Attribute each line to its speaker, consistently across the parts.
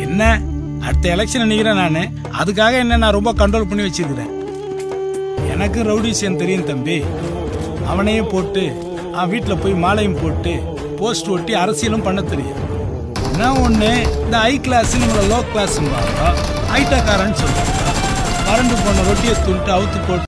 Speaker 1: என்ன அடுத்த எலெக்ஷன் நிக்கிறேன் நானு அதுக்காக என்ன நான் ரொம்ப கண்ட்ரோல் பண்ணி வச்சிருக்கிறேன் எனக்கு ரவுடி விஷயம் தெரியும் தம்பி அவனையே போட்டு அவன் வீட்டில் போய் மாலையும் போட்டு போஸ்ட் ஒட்டி அரசியலும் பண்ண தெரியும் என்ன ஒண்ணு இந்த ஹை கிளாஸ் இவங்கள லோ கிளாஸ் ஐட்டக்காரன்னு சொல்லுவாங்க பறந்து போன ரொட்டியை துண்டு அவுத்து போட்டு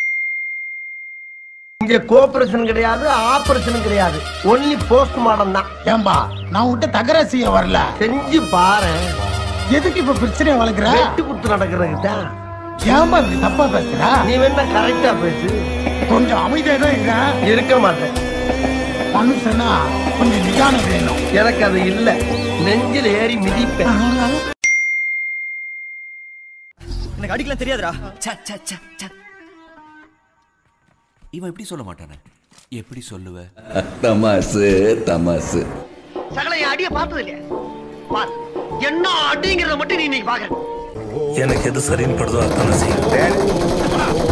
Speaker 2: இங்க கோஆபரேஷன் கிடையாது ஆபரேஷன் கிடையாது ஒன்லி போஸ்ட் மார்டம் தான்
Speaker 3: ஏம்பா நான் உன்கிட்ட தகராறு செய்ய வரல
Speaker 2: செஞ்சு பாரு
Speaker 3: எதுக்கு இப்ப பிரச்சனையை வளர்க்குற
Speaker 2: வெட்டு குத்து நடக்கிறதுக்கிட்ட
Speaker 3: ஏம்பா இப்படி தப்பா பேசுற
Speaker 2: நீ வேணா கரெக்டா பேசு
Speaker 3: கொஞ்சம் அமைதியா தான் இருக்க
Speaker 2: இருக்க மாட்டேன்
Speaker 3: மனுஷனா கொஞ்சம் நிதானம் வேணும்
Speaker 2: எனக்கு அது இல்ல நெஞ்சில் ஏறி மிதிப்பேன்
Speaker 4: எனக்கு அடிக்கலாம் தெரியாதுடா
Speaker 5: ச்ச, ச்ச, ச்ச, ச்ச. இவன் எப்படி சொல்ல மாட்டானே எப்படி சொல்லுவ
Speaker 6: தமாசு தமாசு
Speaker 2: சகல என் அடிய பார்த்தது இல்லையா பார் என்ன அடிங்கிறத மட்டும் நீ இன்னைக்கு பாக்குற
Speaker 7: எனக்கு எது சரின்னு படுதோ அதான செய்யும்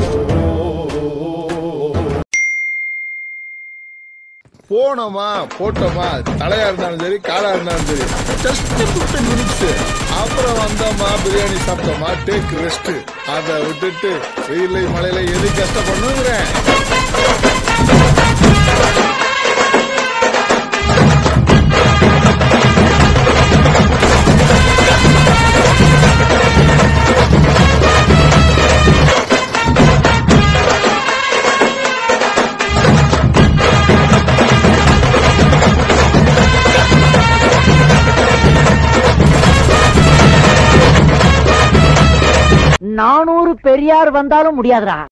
Speaker 8: போனோமா போட்டோமா தலையா இருந்தாலும் சரி காலா இருந்தாலும் சரி ஜஸ்ட் ஃபிஃப்டீன் மினிட்ஸ் அப்புறம் வந்தோமா பிரியாணி சாப்பிட்டோமா டேக் ரெஸ்ட் அதை விட்டுட்டு வெயில மழையில எது கஷ்டப்படணுங்கிறேன்
Speaker 9: நானூறு பெரியார் வந்தாலும் முடியாதுடா